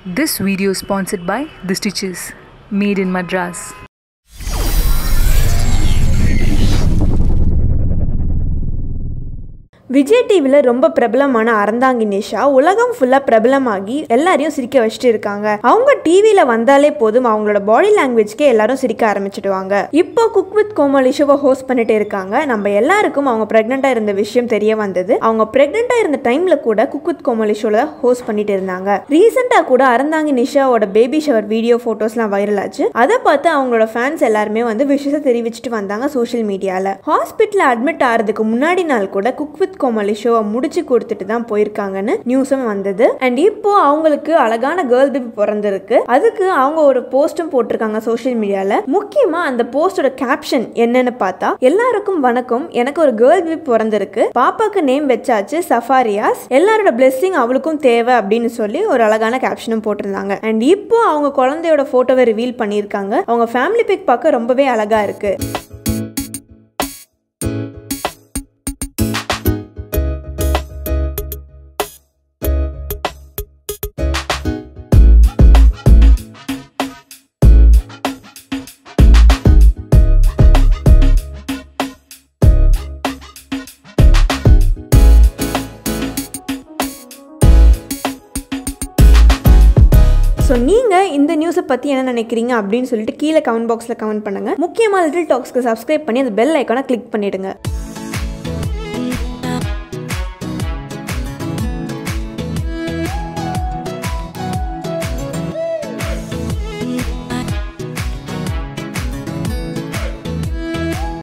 This video is sponsored by The Stitches, made in Madras. Vijay டிவியில் ரொம்ப பிரபலமான அறந்தாங்கி நிஷா உலகம் ஃபுல்லாக பிரபலமாகி எல்லாரையும் சிரிக்க வச்சுட்டு இருக்காங்க அவங்க டிவியில் வந்தாலே போதும் அவங்களோட பாடி லாங்குவேஜ்க்கே எல்லாரும் சிரிக்க ஆரம்பிச்சிடுவாங்க இப்போ குக் வித் கோமாளி ஷோவை ஹோஸ்ட் பண்ணிட்டு இருக்காங்க நம்ம எல்லாருக்கும் அவங்க ப்ரெக்னெண்ட்டாக இருந்த விஷயம் தெரிய வந்தது அவங்க ப்ரெக்னெண்ட்டாக இருந்த டைமில் கூட குக் வித் கோமாளி ஷோவில் ஹோஸ்ட் பண்ணிட்டு இருந்தாங்க ரீசெண்டாக கூட அறந்தாங்கி நிஷாவோட பேபி ஷவர் வீடியோ ஃபோட்டோஸ்லாம் வைரல் ஆச்சு அதை பார்த்து அவங்களோட ஃபேன்ஸ் எல்லாருமே வந்து விஷயத்தை தெரிவிச்சிட்டு வந்தாங்க சோஷியல் மீடியாவில் ஹாஸ்பிட்டலில் அட்மிட் ஆகிறதுக்கு முன்னாடி நாள் கூட குக் வித் கோமாளி ஷோவை முடிச்சு கொடுத்துட்டு தான் போயிருக்காங்கன்னு நியூஸும் வந்தது அண்ட் இப்போ அவங்களுக்கு அழகான கேர்ள் பேபி பிறந்திருக்கு அதுக்கு அவங்க ஒரு போஸ்டும் போட்டிருக்காங்க சோஷியல் மீடியால முக்கியமா அந்த போஸ்டோட கேப்ஷன் என்னன்னு பார்த்தா எல்லாருக்கும் வணக்கம் எனக்கு ஒரு கேர்ள் பேபி பிறந்திருக்கு பாப்பாக்கு நேம் வச்சாச்சு சஃபாரியாஸ் எல்லாரோட பிளெஸ்ஸிங் அவளுக்கும் தேவை அப்படின்னு சொல்லி ஒரு அழகான கேப்ஷனும் போட்டிருந்தாங்க அண்ட் இப்போ அவங்க குழந்தையோட போட்டோவை ரிவீல் பண்ணியிருக்காங்க அவங்க ஃபேமிலி பிக் பார்க்க ரொம்பவே அழகா இருக்கு ஸோ நீங்கள் இந்த நியூஸை பற்றி என்ன நினைக்கிறீங்க அப்படின்னு சொல்லிட்டு கீழே கமெண்ட் பாக்ஸில் கமெண்ட் பண்ணுங்கள் முக்கியமாக லிட்டில் டாக்ஸ்க்கு சப்ஸ்கிரைப் பண்ணி அந்த பெல் ஐக்கானை கிளிக் பண்ணிவிடுங்க